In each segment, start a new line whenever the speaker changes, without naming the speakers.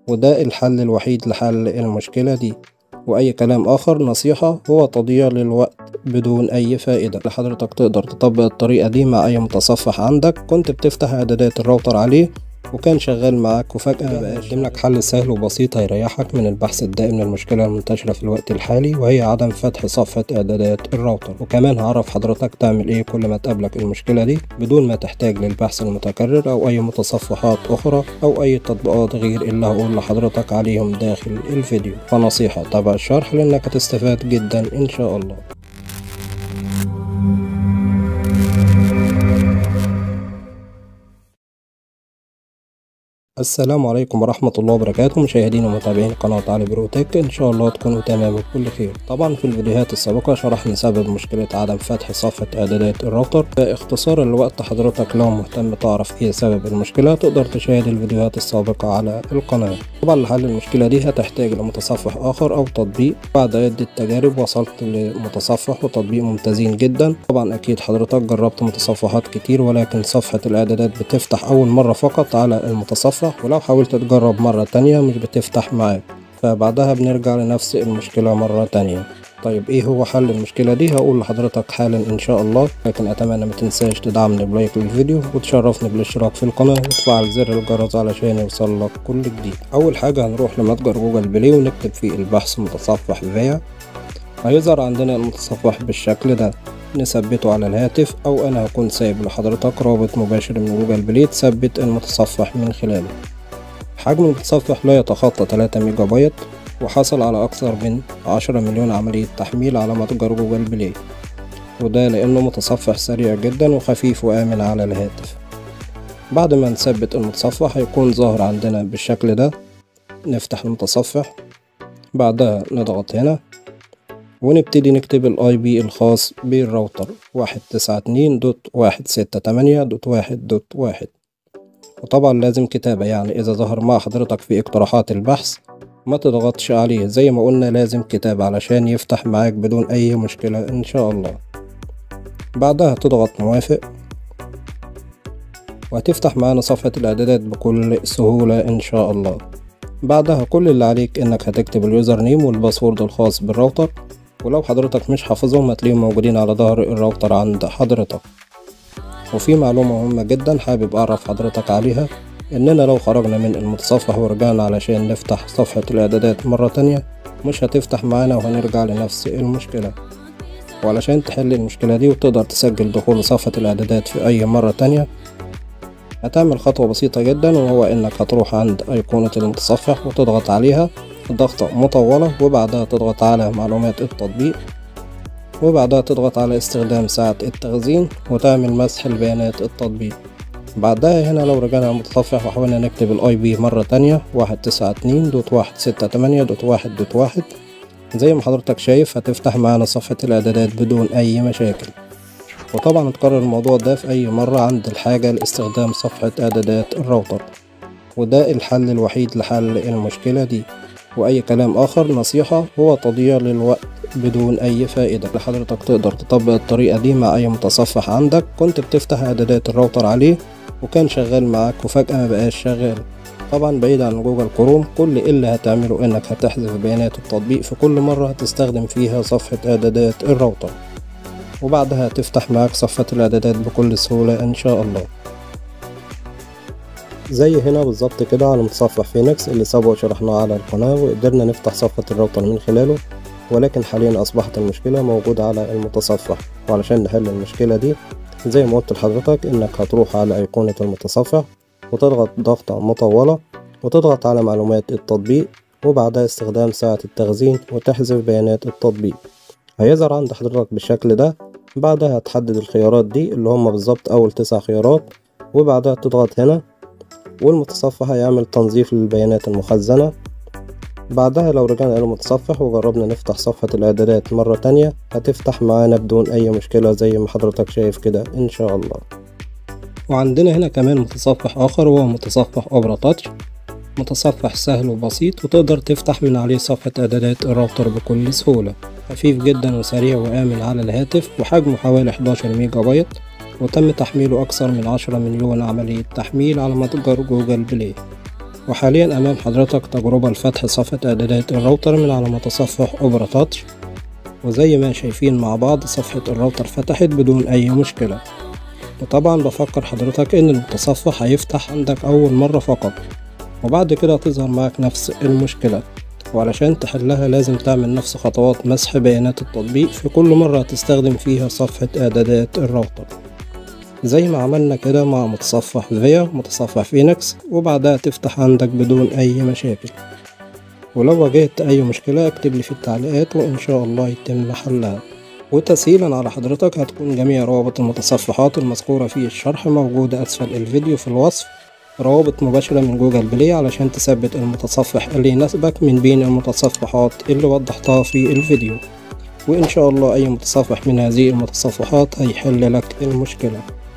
وده الحل الوحيد لحل المشكلة دي وأي كلام آخر نصيحة هو تضييع للوقت بدون أي فائدة لحضرتك تقدر تطبق الطريقة دي مع أي متصفح عندك كنت بتفتح إعدادات الراوتر عليه وكان شغال معاك وفجأة بقى يقدم لك حل سهل وبسيط هيريحك من البحث الدائم للمشكلة المنتشرة في الوقت الحالي وهي عدم فتح صفحة إعدادات الراوتر وكمان هعرف حضرتك تعمل إيه كل ما تقابلك المشكلة دي بدون ما تحتاج للبحث المتكرر أو أي متصفحات أخرى أو أي تطبيقات غير اللي هقول لحضرتك عليهم داخل الفيديو فنصيحة تابع الشرح لأنك هتستفاد جدا إن شاء الله السلام عليكم ورحمة الله وبركاته مشاهدين ومتابعين قناة علي بروتك إن شاء الله تكونوا تمام بكل خير طبعا في الفيديوهات السابقة شرحنا سبب مشكلة عدم فتح صفحة إعدادات الراوتر باختصار لوقت حضرتك لو مهتم تعرف إيه سبب المشكلة تقدر تشاهد الفيديوهات السابقة على القناة طبعا لحل المشكلة دي هتحتاج لمتصفح آخر أو تطبيق بعد عدة تجارب وصلت لمتصفح وتطبيق ممتازين جدا طبعا أكيد حضرتك جربت متصفحات كتير ولكن صفحة الإعدادات بتفتح أول مرة فقط على المتصفح ولو حاولت تجرب مرة تانية مش بتفتح معاك فبعدها بنرجع لنفس المشكلة مرة تانية طيب ايه هو حل المشكلة دي هقول لحضرتك حالا ان شاء الله لكن اتمنى ما تنساش تدعمني بلايك للفيديو وتشرفني بالاشتراك في القناة وتفعل زر الجرس علشان يوصلك كل جديد اول حاجة هنروح لمتجر جوجل بلاي ونكتب في البحث متصفح فيا هيظهر عندنا المتصفح بالشكل ده نثبته على الهاتف او انا هكون سايب لحضرتك رابط مباشر من جوجل بلاي تثبت المتصفح من خلاله حجم المتصفح لا يتخطى 3 ميجا بايت وحصل على أكثر من 10 مليون عملية تحميل على متجر جوجل بلاي وده لأنه متصفح سريع جدا وخفيف وآمن على الهاتف بعد ما نثبت المتصفح هيكون ظاهر عندنا بالشكل ده نفتح المتصفح بعدها نضغط هنا ونبتدي نكتب الاي بي الخاص بالراوتر واحد تسعة اتنين دوت واحد ستة تمانية دوت واحد دوت واحد وطبعا لازم كتابة يعني إذا ظهر مع حضرتك في اقتراحات البحث ما تضغطش عليه زي ما قلنا لازم كتابة علشان يفتح معاك بدون أي مشكلة إن شاء الله بعدها تضغط موافق وهتفتح معانا صفحة الإعدادات بكل سهولة إن شاء الله بعدها كل اللي عليك إنك هتكتب اليوزر نيم والباسورد الخاص بالراوتر ولو حضرتك مش حافظهم هتلاقيهم موجودين على ظهر الراوتر عند حضرتك وفي معلومة مهمة جدا حابب أعرف حضرتك عليها إننا لو خرجنا من المتصفح ورجعنا علشان نفتح صفحة الإعدادات مرة تانية مش هتفتح معانا وهنرجع لنفس المشكلة وعلشان تحل المشكلة دي وتقدر تسجل دخول صفحة الإعدادات في أي مرة تانية هتعمل خطوة بسيطة جدا وهو إنك هتروح عند أيقونة المتصفح وتضغط عليها ضغطة مطولة وبعدها تضغط على معلومات التطبيق وبعدها تضغط على استخدام ساعة التخزين وتعمل مسح لبيانات التطبيق بعدها هنا لو رجعنا المتصفح وحاولنا نكتب الاي بي مرة تانية واحد تسعة اتنين دوت واحد ستة تمانية دوت واحد دوت واحد زي ما حضرتك شايف هتفتح معانا صفحة الإعدادات بدون أي مشاكل وطبعا تكرر الموضوع ده في أي مرة عند الحاجة لاستخدام صفحة إعدادات الراوتر وده الحل الوحيد لحل المشكلة دي وأي كلام آخر نصيحة هو تضييع للوقت بدون أي فائدة لحضرتك تقدر تطبق الطريقة دي مع أي متصفح عندك كنت بتفتح إعدادات الراوتر عليه وكان شغال معاك وفجأة مبقاش شغال طبعا بعيد عن جوجل كروم كل اللي هتعمله انك هتحذف بيانات التطبيق في كل مرة هتستخدم فيها صفحة اعدادات الراوتر وبعدها تفتح معاك صفحة الاعدادات بكل سهولة ان شاء الله زي هنا بالظبط كده على متصفح فينكس اللي سبق شرحناه على القناة وقدرنا نفتح صفحة الراوتر من خلاله ولكن حاليا أصبحت المشكلة موجودة على المتصفح وعلشان نحل المشكلة دي زي ما قلت لحضرتك إنك هتروح على أيقونة المتصفح وتضغط ضغطة مطولة وتضغط على معلومات التطبيق وبعدها استخدام ساعة التخزين وتحذف بيانات التطبيق هيظهر عند حضرتك بالشكل ده بعدها هتحدد الخيارات دي اللي هما بالظبط أول تسع خيارات وبعدها تضغط هنا والمتصفح هيعمل تنظيف للبيانات المخزنة بعدها لو رجعنا إلى المتصفح وجربنا نفتح صفحة الإعدادات مرة تانية هتفتح معانا بدون أي مشكلة زي ما حضرتك شايف كده إن شاء الله وعندنا هنا كمان متصفح آخر وهو متصفح أوبرا تاتش متصفح سهل وبسيط وتقدر تفتح من عليه صفحة إعدادات الراوتر بكل سهولة خفيف جدا وسريع وآمن على الهاتف وحجمه حوالي 11 ميجا بايت وتم تحميله أكثر من 10 مليون عملية تحميل على متجر جوجل بلاي وحاليا أمام حضرتك تجربة لفتح صفحة إعدادات الراوتر من على متصفح أوبرا تاتش وزي ما شايفين مع بعض صفحة الراوتر فتحت بدون أي مشكلة وطبعا بفكر حضرتك إن المتصفح هيفتح عندك أول مرة فقط وبعد كده تظهر معك نفس المشكلة وعلشان تحلها لازم تعمل نفس خطوات مسح بيانات التطبيق في كل مرة هتستخدم فيها صفحة إعدادات الراوتر زي ما عملنا كده مع متصفح فيا متصفح فينكس وبعدها تفتح عندك بدون أي مشاكل ولو واجهت أي مشكلة اكتب لي في التعليقات وإن شاء الله يتم حلها وتسهيلا على حضرتك هتكون جميع روابط المتصفحات المذكورة في الشرح موجودة أسفل الفيديو في الوصف روابط مباشرة من جوجل بلاي علشان تثبت المتصفح اللي يناسبك من بين المتصفحات اللي وضحتها في الفيديو وإن شاء الله أي متصفح من هذه المتصفحات هيحل لك المشكلة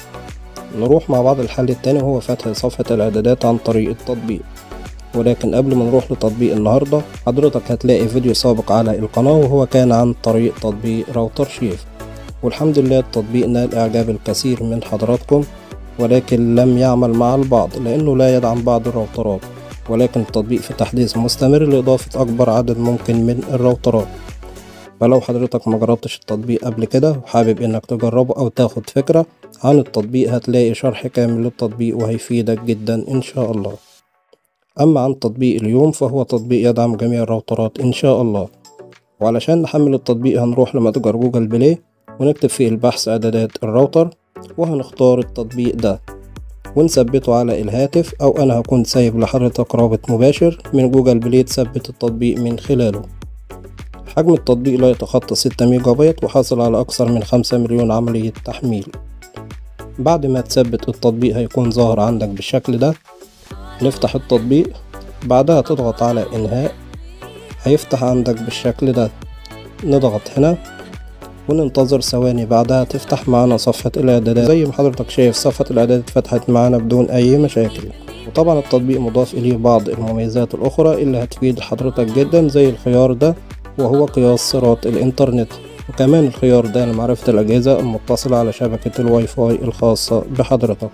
نروح مع بعض الحل التاني وهو فتح صفحة الإعدادات عن طريق التطبيق ولكن قبل ما نروح لتطبيق النهاردة حضرتك هتلاقي فيديو سابق على القناة وهو كان عن طريق تطبيق راوتر شيف والحمد لله التطبيق نال إعجاب الكثير من حضراتكم ولكن لم يعمل مع البعض لأنه لا يدعم بعض الراوترات ولكن التطبيق في تحديث مستمر لإضافة أكبر عدد ممكن من الراوترات فلو حضرتك ما جربتش التطبيق قبل كده وحابب انك تجربه او تاخد فكرة عن التطبيق هتلاقي شرح كامل للتطبيق وهيفيدك جدا ان شاء الله اما عن تطبيق اليوم فهو تطبيق يدعم جميع الراوترات ان شاء الله وعلشان نحمل التطبيق هنروح لمتجر جوجل بلاي ونكتب في البحث اعدادات الراوتر وهنختار التطبيق ده ونثبته على الهاتف او انا هكون سايب لحضرتك رابط مباشر من جوجل بلاي تثبت التطبيق من خلاله حجم التطبيق لا يتخطى 6 ميجا بايت وحاصل على أكثر من 5 مليون عملية تحميل بعد ما تثبت التطبيق هيكون ظاهر عندك بالشكل ده نفتح التطبيق بعدها تضغط على إنهاء هيفتح عندك بالشكل ده نضغط هنا وننتظر ثواني بعدها تفتح معانا صفحة الإعدادات زي ما حضرتك شايف صفحة الإعدادات فتحت معانا بدون أي مشاكل وطبعا التطبيق مضاف إليه بعض المميزات الأخرى اللي هتفيد حضرتك جدا زي الخيار ده وهو قياس سرعة الإنترنت وكمان الخيار ده لمعرفة الأجهزة المتصلة على شبكة الواي فاي الخاصة بحضرتك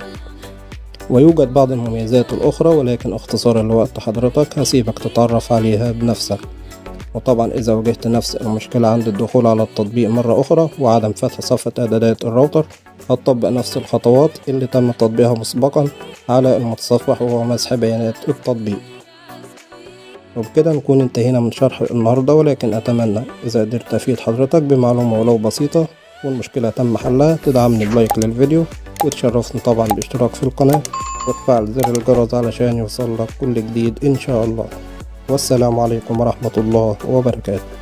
ويوجد بعض المميزات الأخرى ولكن اختصارا لوقت حضرتك هسيبك تتعرف عليها بنفسك وطبعا إذا واجهت نفس المشكلة عند الدخول على التطبيق مرة أخرى وعدم فتح صفحة إعدادات الراوتر هتطبق نفس الخطوات اللي تم تطبيقها مسبقا على المتصفح وهو مسح بيانات التطبيق وبكده نكون انتهينا من شرح النهاردة ولكن أتمنى إذا قدرت أفيد حضرتك بمعلومة ولو بسيطة والمشكلة تم حلها تدعمني بلايك للفيديو وتشرفني طبعا باشتراك في القناة وتفعل زر الجرس علشان يوصلك كل جديد إن شاء الله والسلام عليكم ورحمة الله وبركاته